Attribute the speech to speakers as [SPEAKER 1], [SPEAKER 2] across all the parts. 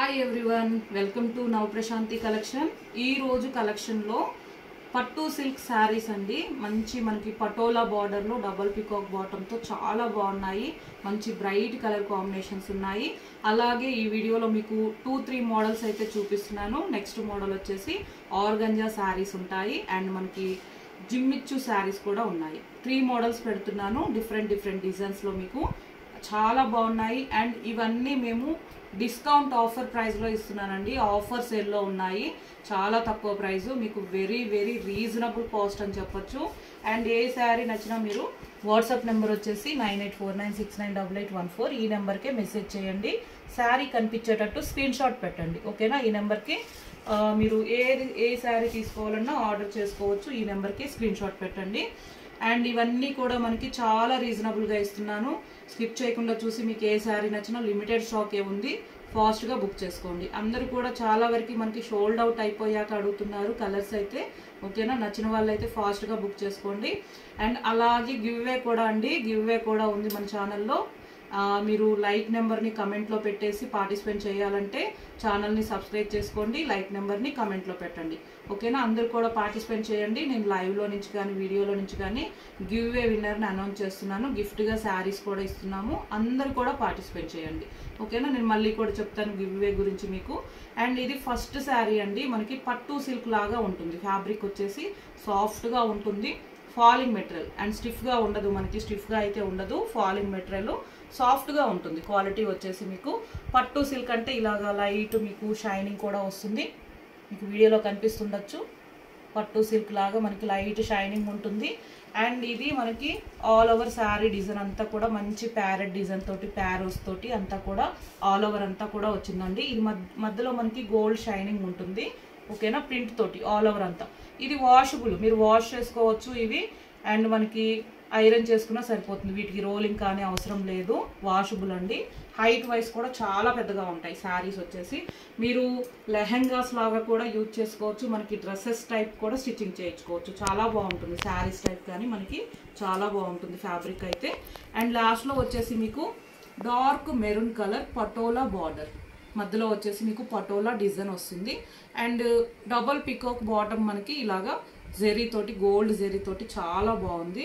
[SPEAKER 1] hi everyone welcome to నవ Prashanti collection ఈ రోజు కలెక్షన్లో పట్టు సిల్క్ శారీస్ అండి మంచి మనకి పటోలా బార్డర్లో డబల్ పికాక్ బాటంతో చాలా బాగున్నాయి మంచి బ్రైట్ కలర్ కాంబినేషన్స్ ఉన్నాయి అలాగే ఈ వీడియోలో మీకు టూ త్రీ మోడల్స్ అయితే చూపిస్తున్నాను నెక్స్ట్ మోడల్ వచ్చేసి ఆర్గంజా శారీస్ ఉంటాయి అండ్ మనకి జిమ్మిచ్చు శారీస్ కూడా ఉన్నాయి త్రీ మోడల్స్ పెడుతున్నాను డిఫరెంట్ డిఫరెంట్ డిజైన్స్లో మీకు చాలా బాగున్నాయి అండ్ ఇవన్నీ మేము డిస్కౌంట్ ఆఫర్ ప్రైస్లో ఇస్తున్నానండి ఆఫర్ సేల్లో ఉన్నాయి చాలా తక్కువ ప్రైస్ మీకు వెరీ వెరీ రీజనబుల్ కాస్ట్ అని చెప్పొచ్చు అండ్ ఏ శారీ నచ్చినా మీరు వాట్సాప్ నెంబర్ వచ్చేసి nine eight four nine six nine double eight one four ఈ నెంబర్కే మెసేజ్ చేయండి శారీ కనిపించేటట్టు స్క్రీన్ షాట్ పెట్టండి ఓకేనా ఈ నెంబర్కి ఆ, మీరు ఏది ఏ శారీ తీసుకోవాలన్నా ఆర్డర్ చేసుకోవచ్చు ఈ నెంబర్కి స్క్రీన్ షాట్ పెట్టండి అండ్ ఇవన్నీ కూడా మనకి చాలా రీజనబుల్గా ఇస్తున్నాను స్కిప్ చేయకుండా చూసి మీకు ఏ శారీ నచ్చినా లిమిటెడ్ స్టాక్ ఏ ఉంది ఫాస్ట్గా బుక్ చేసుకోండి అందరూ కూడా చాలా వరకు మనకి షోల్డ్ అవుట్ అయిపోయాక అడుగుతున్నారు కలర్స్ అయితే ఓకేనా నచ్చిన వాళ్ళు అయితే ఫాస్ట్గా బుక్ చేసుకోండి అండ్ అలాగే గివ్ వే కూడా అండి గివ్ వే కూడా ఉంది మన ఛానల్లో ఆ, మీరు లైక్ నెంబర్ని కమెంట్లో పెట్టేసి పార్టిసిపేట్ చేయాలంటే ఛానల్ని సబ్స్క్రైబ్ చేసుకోండి లైక్ నెంబర్ని కమెంట్లో పెట్టండి ఓకేనా అందరూ కూడా పార్టిసిపేట్ చేయండి నేను లైవ్లో నుంచి కానీ వీడియోలో నుంచి కానీ గివ్ వే విన్నర్ని అనౌన్స్ చేస్తున్నాను గిఫ్ట్గా శారీస్ కూడా ఇస్తున్నాము అందరూ కూడా పార్టిసిపేట్ చేయండి ఓకేనా నేను మళ్ళీ కూడా చెప్తాను గివ్ వే గురించి మీకు అండ్ ఇది ఫస్ట్ శారీ అండి మనకి పట్టు సిల్క్ లాగా ఉంటుంది ఫ్యాబ్రిక్ వచ్చేసి సాఫ్ట్గా ఉంటుంది ఫాలింగ్ మెటీరియల్ అండ్ స్టిఫ్గా ఉండదు మనకి స్టిఫ్గా అయితే ఉండదు ఫాలింగ్ మెటీరియల్ సాఫ్ట్గా ఉంటుంది క్వాలిటీ వచ్చేసి మీకు పట్టు సిల్క్ అంటే ఇలాగా లైట్ మీకు షైనింగ్ కూడా వస్తుంది మీకు వీడియోలో కనిపిస్తుండొచ్చు పట్టు సిల్క్ లాగా మనకి లైట్ షైనింగ్ ఉంటుంది అండ్ ఇది మనకి ఆల్ ఓవర్ శారీ డిజైన్ అంతా కూడా మంచి ప్యారెట్ డిజైన్ తోటి ప్యారోస్ తోటి అంతా కూడా ఆల్ ఓవర్ అంతా కూడా వచ్చిందండి ఇది మధ్య మధ్యలో మనకి గోల్డ్ షైనింగ్ ఉంటుంది ఓకేనా ప్రింట్ తోటి ఆల్ ఓవర్ అంతా ఇది వాషబుల్ మీరు వాష్ చేసుకోవచ్చు ఇవి అండ్ మనకి ఐరన్ చేసుకున్నా సరిపోతుంది వీటికి రోలింగ్ కానీ అవసరం లేదు వాషబుల్ అండి హైట్ వైజ్ కూడా చాలా పెద్దగా ఉంటాయి శారీస్ వచ్చేసి మీరు లెహెంగాస్ లాగా కూడా యూజ్ చేసుకోవచ్చు మనకి డ్రెస్సెస్ టైప్ కూడా స్టిచ్చింగ్ చేయించుకోవచ్చు చాలా బాగుంటుంది శారీస్ టైప్ కానీ మనకి చాలా బాగుంటుంది ఫ్యాబ్రిక్ అయితే అండ్ లాస్ట్లో వచ్చేసి మీకు dark maroon colour Patola border మధ్యలో వచ్చేసి మీకు పటోలా డిజైన్ వస్తుంది అండ్ డబల్ పికాక్ బాటమ్ మనకి ఇలాగా జెరీ తోటి గోల్డ్ జెరీ తోటి చాలా బాగుంది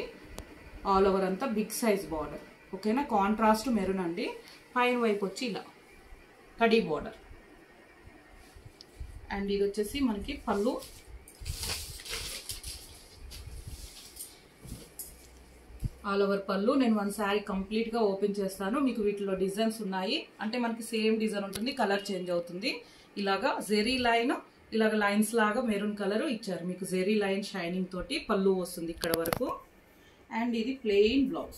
[SPEAKER 1] ఆల్ ఓవర్ అంతా బిగ్ సైజ్ బార్డర్ ఓకేనా కాంట్రాస్ట్ మెరూన్ అండి పైన వైపు వచ్చి ఇలా కడీ బార్డర్ అండ్ ఇది వచ్చేసి మనకి పళ్ళు ఆల్ ఓవర్ పళ్ళు నేను వన్ శారీ కంప్లీట్గా ఓపెన్ చేస్తాను మీకు వీటిలో డిజైన్స్ ఉన్నాయి అంటే మనకి సేమ్ డిజైన్ ఉంటుంది కలర్ చేంజ్ అవుతుంది ఇలాగా జెరీ లైన్ ఇలాగ లైన్స్ లాగా మెరూన్ కలర్ ఇచ్చారు మీకు జెరీ లైన్ షైనింగ్ తోటి పళ్ళు వస్తుంది ఇక్కడ వరకు అండ్ ఇది ప్లెయిన్ బ్లౌజ్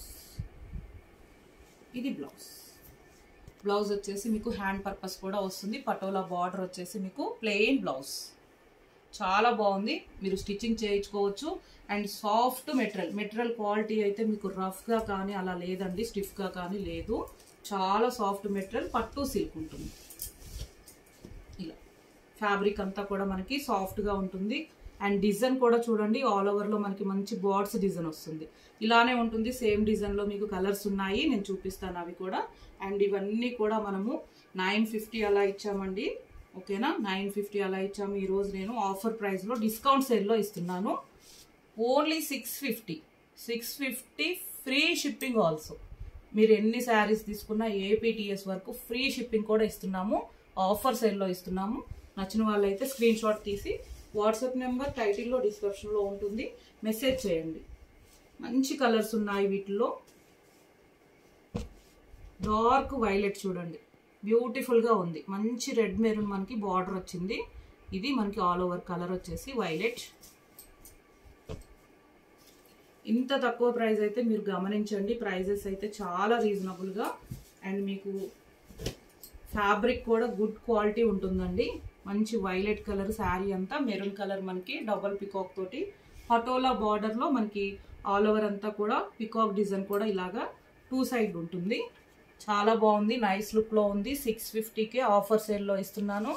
[SPEAKER 1] ఇది బ్లౌజ్ బ్లౌజ్ వచ్చేసి మీకు హ్యాండ్ పర్పస్ కూడా వస్తుంది పటోలా బార్డర్ వచ్చేసి మీకు ప్లెయిన్ బ్లౌజ్ చాలా బాగుంది మీరు స్టిచ్చింగ్ చేయించుకోవచ్చు and soft material material quality అయితే మీకు రఫ్గా కానీ అలా లేదండి స్టిఫ్గా కానీ లేదు చాలా సాఫ్ట్ మెటీరియల్ పట్టు సిల్క్ ఉంటుంది ఇలా ఫ్యాబ్రిక్ అంతా కూడా మనకి సాఫ్ట్గా ఉంటుంది అండ్ డిజైన్ కూడా చూడండి ఆల్ ఓవర్లో మనకి మంచి బార్డ్స్ డిజైన్ వస్తుంది ఇలానే ఉంటుంది సేమ్ డిజైన్లో మీకు కలర్స్ ఉన్నాయి నేను చూపిస్తాను అవి కూడా అండ్ ఇవన్నీ కూడా మనము నైన్ ఫిఫ్టీ అలా ఇచ్చామండి ఓకేనా నైన్ ఫిఫ్టీ అలా ఇచ్చాము ఈరోజు నేను ఆఫర్ ప్రైస్లో డిస్కౌంట్ సేల్లో ఇస్తున్నాను only six fifty six fifty free shipping also మీరు ఎన్ని శారీస్ తీసుకున్నా ఏపీటీఎస్ వరకు ఫ్రీ షిప్పింగ్ కూడా ఇస్తున్నాము ఆఫర్ సేల్లో ఇస్తున్నాము నచ్చిన వాళ్ళైతే స్క్రీన్ షాట్ తీసి వాట్సాప్ నెంబర్ టైటిల్లో డిస్క్రిప్షన్లో ఉంటుంది మెసేజ్ చేయండి మంచి కలర్స్ ఉన్నాయి వీటిలో డార్క్ వైలెట్ చూడండి బ్యూటిఫుల్గా ఉంది మంచి రెడ్ మెరూన్ మనకి బార్డర్ వచ్చింది ఇది మనకి ఆల్ ఓవర్ కలర్ వచ్చేసి వైలెట్ ఇంత తక్కువ ప్రైస్ అయితే మీరు గమనించండి ప్రైజెస్ అయితే చాలా రీజనబుల్గా అండ్ మీకు ఫ్యాబ్రిక్ కూడా గుడ్ క్వాలిటీ ఉంటుందండి మంచి వైలెట్ కలర్ శారీ అంతా మెరూన్ కలర్ మనకి డబల్ పికాక్ తోటి పటోలా బార్డర్లో మనకి ఆల్ ఓవర్ అంతా కూడా పికాక్ డిజైన్ కూడా ఇలాగా టూ సైడ్ ఉంటుంది చాలా బాగుంది నైస్ లుక్లో ఉంది సిక్స్ ఫిఫ్టీకే ఆఫర్ సేల్లో ఇస్తున్నాను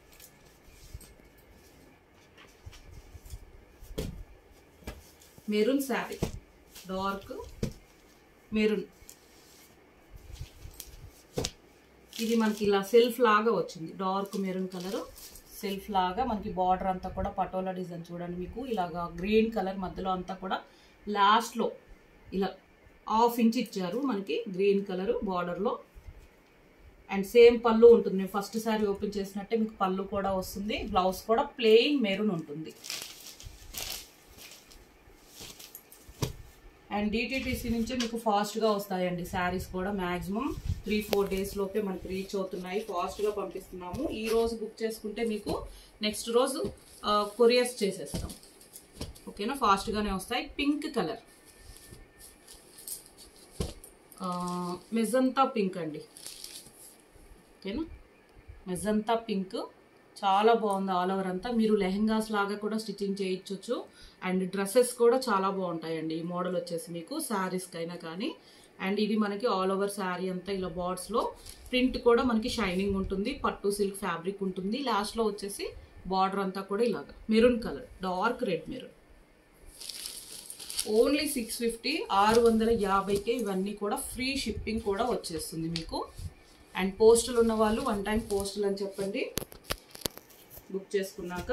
[SPEAKER 1] మెరూన్ శారీ డార్క్ మెరూన్ ఇది మనకి ఇలా సెల్ఫ్ లాగా వచ్చింది డార్క్ మెరూన్ కలర్ సెల్ఫ్ లాగా మనకి బార్డర్ అంతా కూడా పటోలా డిజైన్ చూడండి మీకు ఇలాగా గ్రీన్ కలర్ మధ్యలో అంతా కూడా లాస్ట్లో ఇలా హాఫ్ ఇంచ్ ఇచ్చారు మనకి గ్రీన్ కలర్ బార్డర్లో అండ్ సేమ్ పళ్ళు ఉంటుంది నేను ఫస్ట్ సారీ ఓపెన్ చేసినట్టే మీకు పళ్ళు కూడా వస్తుంది బ్లౌజ్ కూడా ప్లెయిన్ మెరూన్ ఉంటుంది అండ్ డిటీటీసీ నుంచే మీకు ఫాస్ట్గా వస్తాయండి శారీస్ కూడా మ్యాక్సిమం త్రీ ఫోర్ డేస్ లోపే మనకి రీచ్ అవుతున్నాయి ఫాస్ట్గా పంపిస్తున్నాము ఈ రోజు బుక్ చేసుకుంటే మీకు నెక్స్ట్ రోజు కొరియర్స్ చేసేస్తాం ఓకేనా ఫాస్ట్గానే వస్తాయి పింక్ కలర్ మెజంతా పింక్ అండి ఓకేనా మెజంతా పింక్ చాలా బాగుంది ఆల్ ఓవర్ అంతా మీరు లెహెంగాస్ లాగా కూడా స్టిచ్చింగ్ చేయించవచ్చు అండ్ డ్రెస్సెస్ కూడా చాలా బాగుంటాయండి ఈ మోడల్ వచ్చేసి మీకు శారీస్కి అయినా కానీ అండ్ ఇది మనకి ఆల్ ఓవర్ శారీ అంతా ఇలా బార్డ్స్లో ప్రింట్ కూడా మనకి షైనింగ్ ఉంటుంది పట్టు సిల్క్ ఫ్యాబ్రిక్ ఉంటుంది లాస్ట్లో వచ్చేసి బార్డర్ అంతా కూడా ఇలాగా maroon colour dark red maroon only six fifty ఆరు వందల యాభైకే ఇవన్నీ కూడా ఫ్రీ షిప్పింగ్ కూడా వచ్చేస్తుంది మీకు అండ్ పోస్టులు ఉన్న వాళ్ళు వన్ టైం పోస్టులు అని చెప్పండి బుక్ చేసుకున్నాక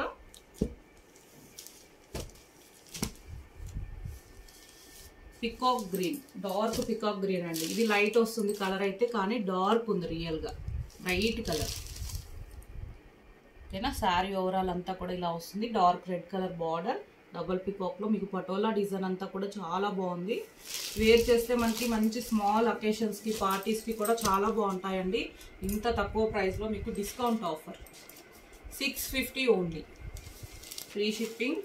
[SPEAKER 1] peacock green dark peacock green అండి ఇది లైట్ వస్తుంది కలర్ అయితే కానీ డార్క్ ఉంది రియల్గా బ్రైట్ కలర్ ఓకేనా శారీ ఓవరాల్ అంతా కూడా ఇలా వస్తుంది dark red colour border double పికాక్లో మీకు పటోలా డిజైన్ అంతా కూడా చాలా బాగుంది వేర్ చేస్తే మనకి మంచి స్మాల్ అకేషన్స్కి పార్టీస్కి కూడా చాలా బాగుంటాయండి ఇంత తక్కువ ప్రైస్లో మీకు discount offer six fifty only free shipping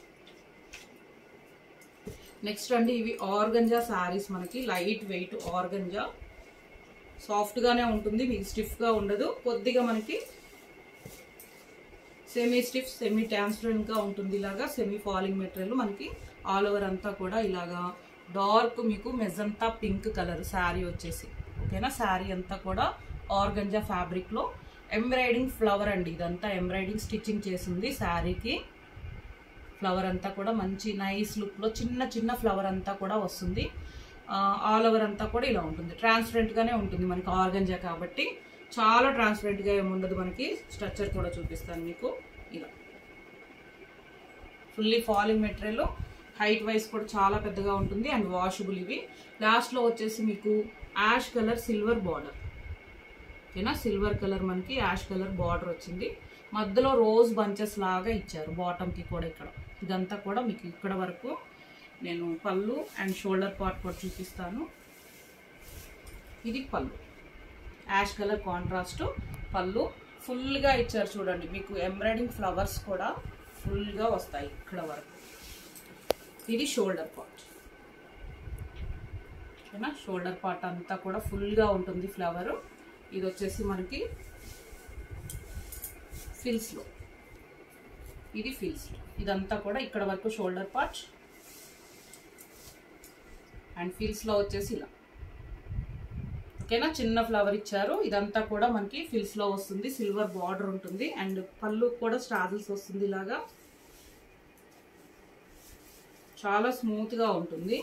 [SPEAKER 1] next అండి ఇవి ఆర్గంజా శారీస్ మనకి లైట్ వెయిట్ ఆర్గంజా సాఫ్ట్గానే ఉంటుంది మీకు స్టిఫ్గా ఉండదు కొద్దిగా మనకి సెమీ స్టిఫ్ సెమీ ట్రాన్స్పరెంట్గా ఉంటుంది ఇలాగా సెమీ ఫాలింగ్ మెటీరియల్ మనకి ఆల్ ఓవర్ అంతా కూడా ఇలాగా డార్క్ మీకు మెజంతా పింక్ కలర్ శారీ వచ్చేసి ఓకేనా శారీ అంతా కూడా ఆర్గంజా ఫ్యాబ్రిక్లో ఎంబ్రాయిడింగ్ ఫ్లవర్ అండి ఇదంతా ఎంబ్రాయిడింగ్ స్టిచ్చింగ్ చేసింది శారీకి ఫ్లవర్ అంతా కూడా మంచి నైస్ లుక్లో చిన్న చిన్న ఫ్లవర్ అంతా కూడా వస్తుంది ఆల్ ఓవర్ అంతా కూడా ఇలా ఉంటుంది ట్రాన్స్పరెంట్గానే ఉంటుంది మనకి ఆర్గంజా కాబట్టి చాలా ట్రాన్స్పరెంట్గా ఏమి ఉండదు మనకి స్ట్రక్చర్ కూడా చూపిస్తాను మీకు ఇలా fully falling material height wise కూడా చాలా పెద్దగా ఉంటుంది అండ్ వాషబుల్ ఇవి లాస్ట్లో వచ్చేసి మీకు యాష్ కలర్ సిల్వర్ బార్డర్ ఓకేనా సిల్వర్ కలర్ మనకి యాష్ కలర్ బార్డర్ వచ్చింది మధ్యలో రోజ్ బంచెస్ లాగా ఇచ్చారు బాటమ్కి కూడా ఇక్కడ ఇదంతా కూడా మీకు ఇక్కడ వరకు నేను పళ్ళు అండ్ షోల్డర్ పార్ట్ కూడా చూపిస్తాను ఇది పళ్ళు యాష్ కలర్ కాంట్రాస్ట్ పళ్ళు ఫుల్గా ఇచ్చారు చూడండి మీకు ఎంబ్రాయిడింగ్ ఫ్లవర్స్ కూడా ఫుల్గా వస్తాయి ఇక్కడ వరకు ఇది షోల్డర్ పార్ట్ ఓకేనా షోల్డర్ పార్ట్ అంతా కూడా ఫుల్గా ఉంటుంది ఫ్లవర్ ఇది వచ్చేసి మనకి ఫిల్స్లో ఇది ఫిల్స్లో ఇదంతా కూడా ఇక్కడ వరకు షోల్డర్ పార్ట్ అండ్ ఫిల్స్లో వచ్చేసి ఇలా ఓకేనా చిన్న ఫ్లవర్ ఇచ్చారు ఇదంతా కూడా మనకి ఫిల్స్లో వస్తుంది సిల్వర్ బార్డర్ ఉంటుంది అండ్ పళ్ళు కూడా స్ట్రాజల్స్ వస్తుంది ఇలాగా చాలా స్మూత్గా ఉంటుంది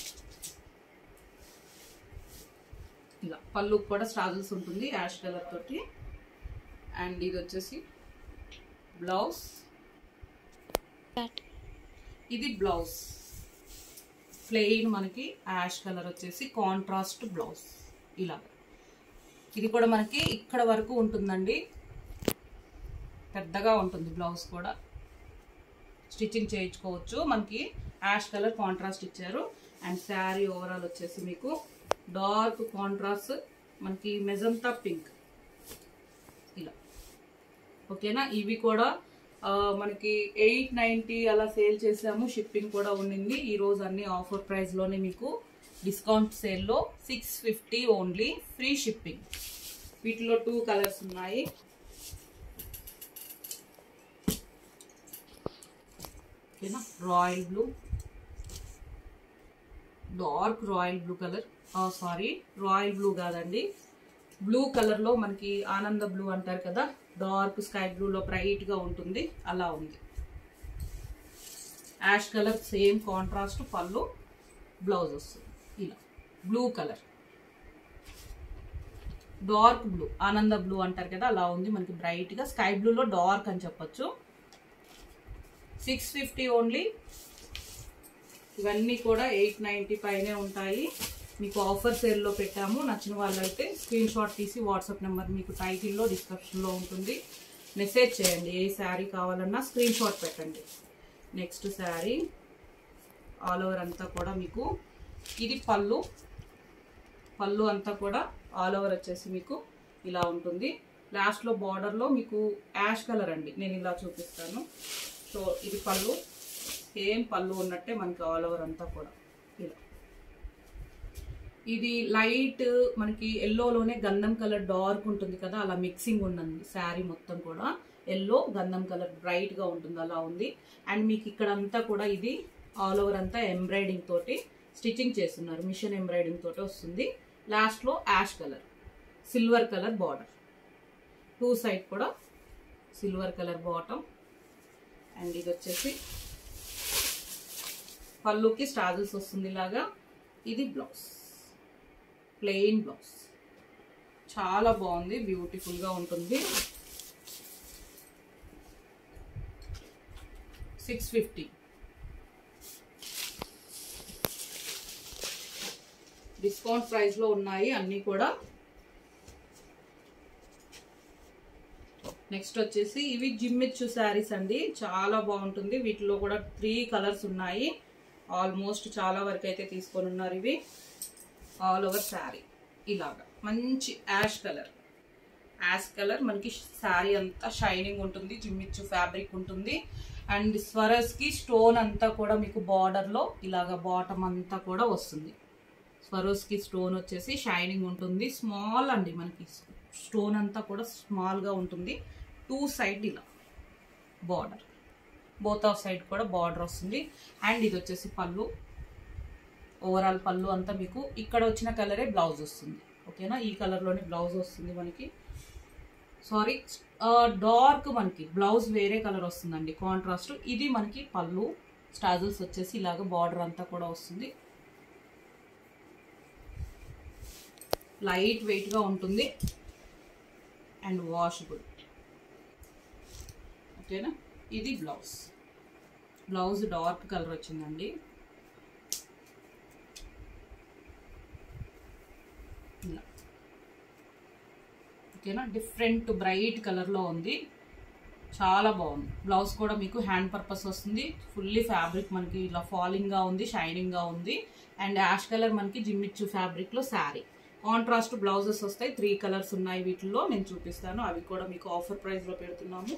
[SPEAKER 1] ఇలా పళ్ళు కూడా స్ట్రాజల్స్ ఉంటుంది యాష్ కలర్ తోటి అండ్ ఇది వచ్చేసి బ్లౌజ్ ఇది బ్లౌజ్ ప్లెయిన్ మనకి యాష్ కలర్ వచ్చేసి కాంట్రాస్ట్ బ్లౌజ్ ఇలా ఇది కూడా మనకి ఇక్కడ వరకు ఉంటుందండి పెద్దగా ఉంటుంది బ్లౌజ్ కూడా స్టిచ్చింగ్ చేయించుకోవచ్చు మనకి యాష్ కలర్ కాంట్రాస్ట్ ఇచ్చారు అండ్ శారీ ఓవరాల్ వచ్చేసి మీకు డార్క్ కాంట్రాస్ట్ మనకి మెజంతా పింక్ ఇలా ఓకేనా ఇవి కూడా ఆ, మనకి ఎయిట్ నైంటీ అలా సేల్ చేసాము షిప్పింగ్ కూడా ఉండింది ఈ రోజు అన్ని ఆఫర్ ప్రైస్లోనే మీకు డిస్కౌంట్ సేల్లో six fifty only free shipping వీటిలో టూ కలర్స్ ఉన్నాయి ఓకేనా royal blue dark royal blue colour sorry royal blue కాదండి బ్లూ కలర్లో మనకి ఆనంద బ్లూ అంటారు కదా డార్క్ స్కై బ్లూలో బ్రైట్గా ఉంటుంది అలా ఉంది యాష్ కలర్ సేమ్ కాంట్రాస్ట్ పళ్ళు బ్లౌజ్ వస్తుంది ఇలా బ్లూ కలర్ డార్క్ బ్లూ ఆనంద బ్లూ అంటారు కదా అలా ఉంది మనకి బ్రైట్ గా స్కై బ్లూలో డార్క్ అని చెప్పొచ్చు సిక్స్ ఫిఫ్టీ ఓన్లీ ఇవన్నీ కూడా ఎయిట్ నైంటీ పైనే ఉంటాయి మీకు ఆఫర్ సేల్లో పెట్టాము నచ్చిన వాళ్ళైతే స్క్రీన్ షాట్ తీసి వాట్సాప్ నెంబర్ మీకు టైటిల్లో డిస్క్రిప్షన్లో ఉంటుంది మెసేజ్ చేయండి ఏ శారీ కావాలన్నా స్క్రీన్ షాట్ పెట్టండి నెక్స్ట్ శారీ ఆల్ ఓవర్ అంతా కూడా మీకు ఇది పళ్ళు పళ్ళు అంతా కూడా ఆల్ ఓవర్ వచ్చేసి మీకు ఇలా ఉంటుంది లాస్ట్లో బార్డర్లో మీకు యాష్ కలర్ అండి నేను ఇలా చూపిస్తాను సో ఇది పళ్ళు సేమ్ పళ్ళు ఉన్నట్టే మనకి ఆల్ ఓవర్ అంతా కూడా ఇలా ఇది లైట్ మనకి ఎల్లోలోనే గంధం కలర్ డార్క్ ఉంటుంది కదా అలా మిక్సింగ్ ఉన్నది శారీ మొత్తం కూడా ఎల్లో గంధం కలర్ బ్రైట్ గా ఉంటుంది అలా ఉంది అండ్ మీకు ఇక్కడ అంతా కూడా ఇది ఆల్ ఓవర్ అంతా ఎంబ్రాయిడింగ్ తోటి స్టిచ్చింగ్ చేస్తున్నారు మిషన్ ఎంబ్రాయిడింగ్ తోటి వస్తుంది లాస్ట్ లో ash colour silver colour border two side కూడా సిల్వర్ కలర్ బాటమ్ అండ్ ఇది వచ్చేసి పళ్ళుకి స్టాజల్స్ వస్తుంది ఇలాగా ఇది బ్లౌజ్ ప్లెయిన్ బ్లౌజ్ చాలా బాగుంది బ్యూటిఫుల్గా ఉంటుంది సిక్స్ ఫిఫ్టీ డిస్కౌంట్ ప్రైస్లో ఉన్నాయి అన్నీ కూడా నెక్స్ట్ వచ్చేసి ఇవి జిమ్మిచ్చు శారీస్ అండి చాలా బాగుంటుంది వీటిలో కూడా త్రీ కలర్స్ ఉన్నాయి ఆల్మోస్ట్ చాలా వరకు అయితే తీసుకొని ఉన్నారు ఇవి ఆల్ ఓవర్ శారీ ఇలాగా మంచి యాష్ కలర్ యాష్ కలర్ మనకి శారీ అంతా షైనింగ్ ఉంటుంది జిమ్మిచ్చు ఫ్యాబ్రిక్ ఉంటుంది అండ్ స్వరస్కి స్టోన్ అంతా కూడా మీకు బార్డర్లో ఇలాగ బాటమ్ అంతా కూడా వస్తుంది స్వరోస్కి స్టోన్ వచ్చేసి షైనింగ్ ఉంటుంది స్మాల్ అండి మనకి స్టోన్ అంతా కూడా స్మాల్గా ఉంటుంది టూ సైడ్ ఇలా బార్డర్ బోత్ ఆఫ్ సైడ్ కూడా బార్డర్ వస్తుంది అండ్ ఇది వచ్చేసి పళ్ళు ఓవరాల్ పళ్ళు అంతా మీకు ఇక్కడ వచ్చిన కలరే బ్లౌజ్ వస్తుంది ఓకేనా ఈ కలర్లోనే బ్లౌజ్ వస్తుంది మనకి సారీ డార్క్ మనకి బ్లౌజ్ వేరే కలర్ వస్తుందండి కాంట్రాస్ట్ ఇది మనకి పళ్ళు స్టాజల్స్ వచ్చేసి ఇలాగ బార్డర్ అంతా కూడా వస్తుంది లైట్ వెయిట్గా ఉంటుంది అండ్ వాషబుల్ ఓకేనా ఇది బ్లౌజ్ బ్లౌజ్ డార్క్ కలర్ వచ్చిందండి ఇలా ఓకేనా డిఫరెంట్ బ్రైట్ కలర్లో ఉంది చాలా బాగుంది బ్లౌజ్ కూడా మీకు హ్యాండ్ పర్పస్ వస్తుంది ఫుల్లీ ఫ్యాబ్రిక్ మనకి ఇలా ఫాలింగ్గా ఉంది షైనింగ్గా ఉంది అండ్ యాష్ కలర్ మనకి జిమ్మిచ్చు ఫ్యాబ్రిక్లో శారీ కాంట్రాస్ట్ బ్లౌజెస్ వస్తాయి త్రీ కలర్స్ ఉన్నాయి వీటిల్లో నేను చూపిస్తాను అవి కూడా మీకు ఆఫర్ ప్రైస్లో పెడుతున్నాము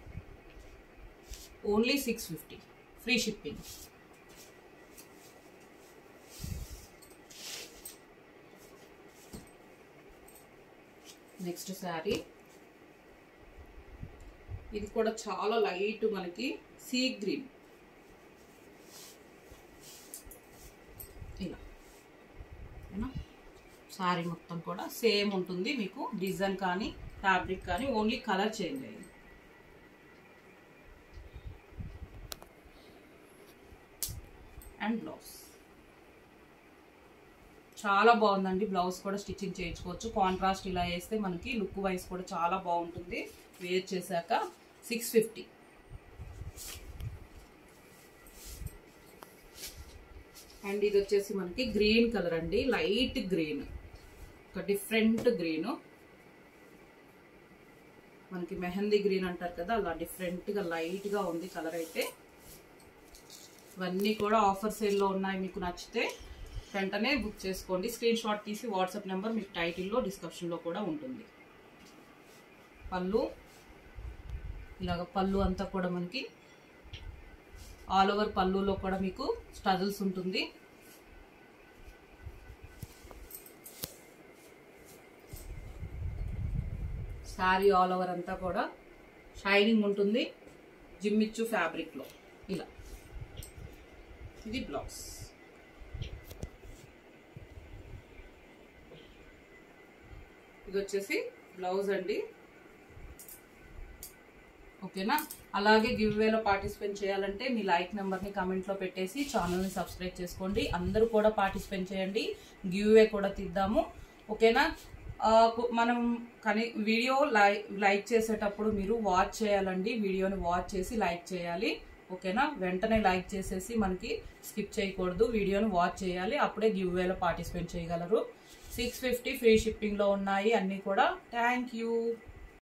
[SPEAKER 1] only six fifty free shipping next sari ఇది కూడా చాలా లైట్ మనకి సీ గ్రీన్ ఇలా ఓకేనా శారీ మొత్తం కూడా సేమ్ ఉంటుంది మీకు డిజైన్ కానీ ఫ్యాబ్రిక్ కానీ ఓన్లీ కలర్ చేంజ్ అయ్యింది అండ్ బ్లౌజ్ చాలా బాగుందండి బ్లౌజ్ కూడా స్టిచ్చింగ్ చేయించుకోవచ్చు కాంట్రాస్ట్ ఇలా వేస్తే మనకి లుక్ వైజ్ కూడా చాలా బాగుంటుంది వేర్ చేశాక సిక్స్ ఫిఫ్టీ అండ్ ఇది వచ్చేసి మనకి గ్రీన్ కలర్ అండి లైట్ గ్రీన్ ఒక డిఫరెంట్ గ్రీన్ మనకి మెహందీ గ్రీన్ అంటారు కదా అలా డిఫరెంట్గా లైట్గా ఉంది కలర్ అయితే ఇవన్నీ కూడా ఆఫర్ సేల్లో ఉన్నాయి మీకు నచ్చితే వెంటనే బుక్ చేసుకోండి స్క్రీన్ షాట్ తీసి వాట్సాప్ నెంబర్ మీకు టైటిల్లో డిస్క్రిప్షన్లో కూడా ఉంటుంది పళ్ళు ఇలాగ పళ్ళు అంతా కూడా మనకి ఆల్ ఓవర్ పళ్ళులో కూడా మీకు స్టజల్స్ ఉంటుంది శారీ ఆల్ ఓవర్ అంతా కూడా షైనింగ్ ఉంటుంది జిమ్మిచ్చు ఫ్యాబ్రిక్లో ఇలా ఇది బ్లౌజ్ ఇది వచ్చేసి బ్లౌజ్ అండి ఓకేనా అలాగే గివ్ వేలో పార్టిసిపేట్ చేయాలంటే మీ లైక్ నెంబర్ని కమెంట్లో పెట్టేసి ఛానల్ని సబ్స్క్రైబ్ చేసుకోండి అందరూ కూడా పార్టిసిపేట్ చేయండి గివ్ వే కూడా తీద్దాము ఓకేనా ఆ, కు- మనం కానీ వీడియో లైక్ లైక్ చేసేటప్పుడు మీరు వాచ్ చేయాలండి వీడియోని వాచ్ చేసి లైక్ చేయాలి ఓకేనా వెంటనే లైక్ చేసేసి మనకి స్కిప్ చేయకూడదు వీడియోని వాచ్ చేయాలి అప్పుడే గివ్ వేలో పార్టిసిపేట్ చేయగలరు సిక్స్ ఫిఫ్టీ ఫ్రీ షిప్పింగ్లో ఉన్నాయి అన్నీ కూడా థ్యాంక్ యూ